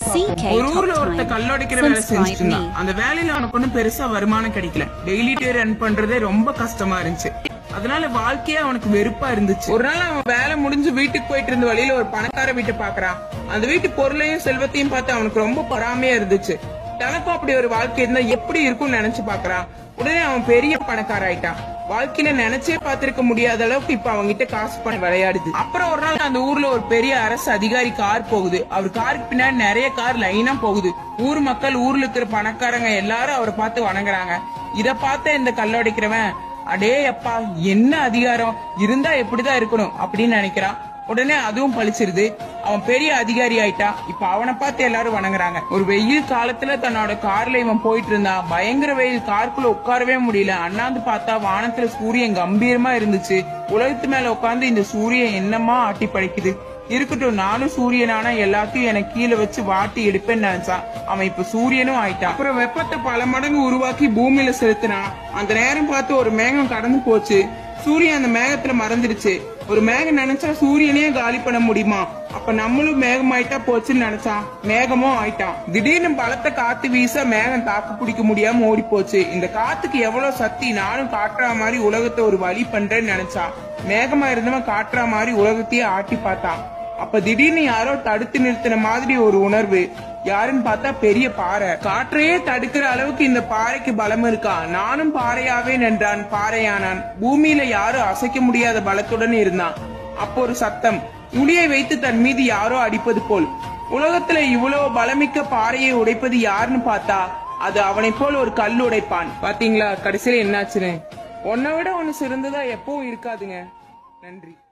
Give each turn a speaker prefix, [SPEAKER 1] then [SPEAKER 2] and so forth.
[SPEAKER 1] CK
[SPEAKER 2] ஒரு ஊர்ல
[SPEAKER 1] Top
[SPEAKER 2] ஒருத்த
[SPEAKER 1] Time.
[SPEAKER 2] கல்லோடிக்கிற வேலை
[SPEAKER 1] Subscribe
[SPEAKER 2] செஞ்சுட்டு இருந்தான்
[SPEAKER 1] me.
[SPEAKER 2] அந்த வேலையில அவனுக்கு ஒன்றும் பெருசா வருமானம் கிடைக்கல டெய்லி டே ரன் பண்றதே ரொம்ப கஷ்டமா இருந்துச்சு அதனால வாழ்க்கையே அவனுக்கு வெறுப்பா இருந்துச்சு ஒரு நாள் அவன் வேலை முடிஞ்சு வீட்டுக்கு போயிட்டு இருந்த வழியில ஒரு பணக்கார வீட்டை பாக்குறான் அந்த வீட்டு பொருளையும் செல்வத்தையும் பார்த்து அவனுக்கு ரொம்ப பொறாமையா இருந்துச்சு தனக்கும் அப்படி ஒரு வாழ்க்கை இருந்தா எப்படி இருக்கும்னு நினைச்சு பாக்குறான் உடனே அவன் பெரிய பணக்கார ஆயிட்டான் வாழ்க்கையில நினைச்சே பார்த்திருக்க முடியாத அளவுக்கு இப்ப அவங்கிட்ட காசு பணம் விளையாடுது அப்புறம் ஒரு நாள் அந்த ஊர்ல ஒரு பெரிய அரசு அதிகாரி கார் போகுது அவர் காருக்கு பின்னாடி நிறைய கார் லைனா போகுது ஊர் மக்கள் ஊர்ல இருக்கிற பணக்காரங்க எல்லாரும் அவரை பார்த்து வணங்குறாங்க இத பார்த்த இந்த கல்லோடிக்கிறவன் அடே அப்பா என்ன அதிகாரம் இருந்தா எப்படிதான் இருக்கணும் அப்படின்னு நினைக்கிறான் உடனே அதுவும் பழிச்சிருது அவன் பெரிய அதிகாரி ஆயிட்டான் இப்ப அவனை பார்த்து எல்லாரும் வணங்குறாங்க ஒரு வெயில் காலத்துல தன்னோட கார்ல இவன் போயிட்டு இருந்தான் பயங்கர வெயில் காருக்குள்ள உட்காரவே முடியல அண்ணாந்து பார்த்தா வானத்துல சூரியன் கம்பீரமா இருந்துச்சு உலகத்து மேல உட்கார்ந்து இந்த சூரியன் என்னமா ஆட்டி படைக்குது இருக்கட்டும் நானும் சூரியனானா எல்லாத்தையும் எனக்கு கீழே வச்சு வாட்டி எடுப்பேன்னு நினைச்சான் அவன் இப்ப சூரியனும் ஆயிட்டான் அப்புறம் வெப்பத்தை பல மடங்கு உருவாக்கி பூமியில செலுத்தினான் அந்த நேரம் பார்த்து ஒரு மேகம் கடந்து போச்சு சூரியன் அந்த மேகத்துல மறந்துடுச்சு ஒரு மேகம் நினைச்சா சூரியனே காலி பண்ண முடியுமா அப்ப நம்மளும் மேகம் ஆயிட்டா போச்சுன்னு நினைச்சான் மேகமும் ஆயிட்டான் திடீர்னு பலத்த காத்து வீச மேகம் தாக்கு பிடிக்க முடியாம ஓடி போச்சு இந்த காத்துக்கு எவ்வளவு சக்தி நானும் காட்டுற மாதிரி உலகத்தை ஒரு வழி பண்றேன்னு நினைச்சான் மேகமா இருந்தவன் காட்டுற மாதிரி உலகத்தையே ஆட்டி பார்த்தான் அப்ப திடீர்னு யாரோ தடுத்து நிறுத்தின மாதிரி ஒரு உணர்வு யாருன்னு பார்த்தா பெரிய பாறை காற்றையே தடுக்கிற அளவுக்கு இந்த பாறைக்கு பலம் இருக்கா நானும் பாறையாவே நின்றான் பாறையானான் பூமியில யாரும் அசைக்க முடியாத பலத்துடன் இருந்தான் அப்போ ஒரு சத்தம் உளியை வைத்து தன் மீது யாரோ அடிப்பது போல் உலகத்துல இவ்வளவு பலமிக்க பாறையை உடைப்பது யாருன்னு பார்த்தா அது அவனை போல் ஒரு கல் உடைப்பான் பாத்தீங்களா கடைசியில என்னாச்சுன்னு உன்னை விட ஒன்னு சிறந்ததா எப்பவும் இருக்காதுங்க நன்றி